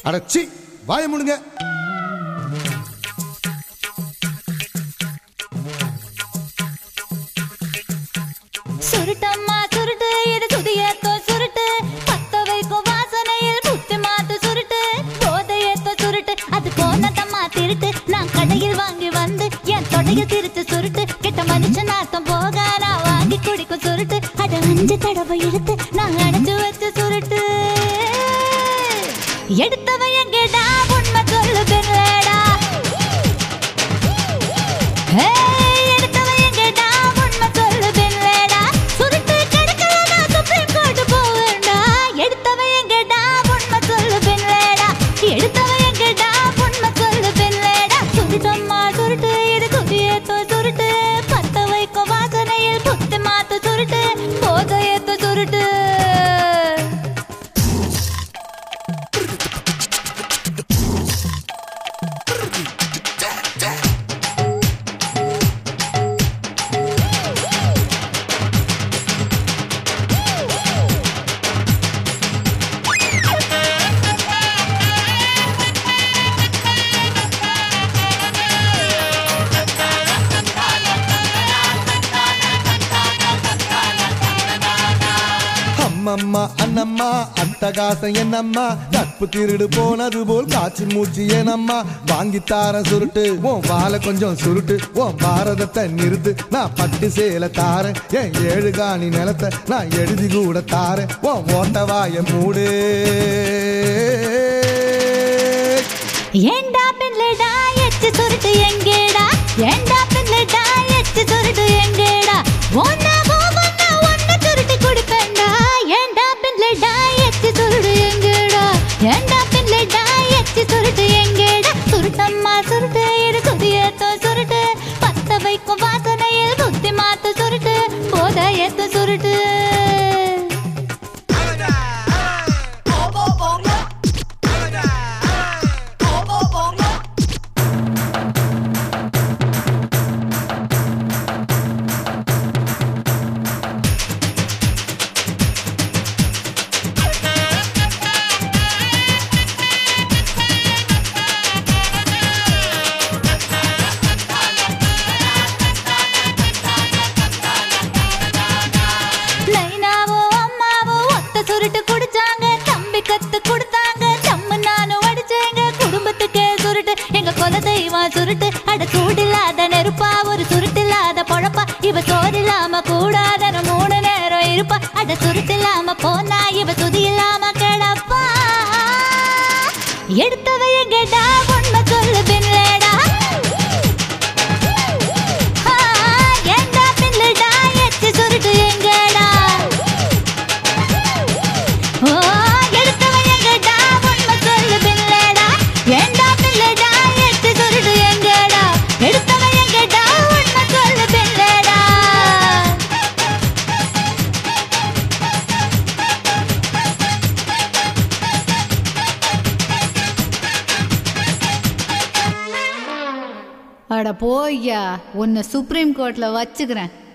அடச்சி வாய முடுங்க சுருட்டம்மா சுருட்டு இது சுதியத்தோ சுருட்டு பத்த வைக்கும் வாசனையில் புத்தி மாத்து சுருட்டு போதையத்தோ சுருட்டு அது போனதம்மா திருட்டு நான் கடையில் வாங்கி வந்து என் தொடையில் திருத்து சுருட்டு கெட்ட மனுஷன் நாத்தம் போக நான் வாங்கி குடிக்கும் சுருட்டு அட அஞ்சு தடவை இழுத்து நான் அடைச்சு வச்ச சுருட்டு எடுத்தவன் எங்கடா உண்மை சொல்லு பிள்ளடா ஏய், எடுத்தவன் எங்கடா உண்மை சொல்லு பிள்ளடா சுருட்டு கிடைக்கலனா சுப்ரீம் கோர்ட் போவேண்டா எடுத்தவன் எங்கடா உண்மை சொல்லு பிள்ளடா எடுத்தவன் எங்கடா உண்மை சொல்லு பிள்ளடா சுருட்டம்மா சுருட்டு இது குதியத்தோ சுருட்டு பத்த வைக்கும் வாசனையில் புத்தி மாத்து சுருட்டு போதையத்தோ சுருட்டு அம்மம்மா அண்ணம்மா அட்டகாசம் என்னம்மா நட்பு திருடு போனது போல் காய்ச்சி மூச்சு ஏனம்மா வாங்கித்தார சுருட்டு உன் வாழை கொஞ்சம் சுருட்டு உன் பாரதத்தை நிறுத்து நான் பட்டு சேல தாரேன் என் ஏழு காணி நிலத்தை நான் எழுதி கூட தாரேன் உன் ஓட்ட வாய மூடு ஏண்டா பின்னடா எச்சு சுருட்டு எங்கேடா ஏண்டா பின்னடா எச்சு சுருட்டு எங்கேடா ஒன்னா ஒன்னா ஒன்ன சுருட்டு குடிப்பேன்டா ஏண்டா பின்னடா எச்சு சுருட்டு எங்கேடா ஏண்டா பின்னடா எச்சு சுருட்டு எங்கேடா சுருட்டம்மா சுருட்டு இது சுதியத்தோ சுருட்டு பத்த வைக்கும் வாசனையில் புத்தி மாத்து சுருட்டு போதையத்து சுருட்டு நைனாவோ அம்மாவோ ஒத்த சுருட்டு குடிச்சாங்க தம்பி கத்து கொடுத்தாங்க தம்மு நானும் அடிச்சேங்க குடும்பத்துக்கே சுருட்டு எங்க குல தெய்வம் சுருட்டு அட சூடில்லாத நெருப்பா ஒரு சுருட்டில்லாத பொழப்பா இவ சோறில்லாம கூடாத மூணு நேரம் இருப்பா அட சுருட்டில்லாம போனா இவ சுதி இல்லாம கிடப்பா எடுத்தவ எங்கடா உண்மை சொல்லு பின்னடா ஆ, ஏண்டா பின்னடா எச்சு சுருட்டு எங்கடா ஓ, எடுத்தவன் எங்கடா உண்மை சொல்லு பின்னடா ஏண்டா பின்னடா எச்சு சுருட்டு எங்கடா எடுத்தவன் எங்கடா உண்மை சொல்லு பின்னடா அட போய்யா உன்னை சுப்ரீம் கோர்ட்ல வச்சுக்கிறேன்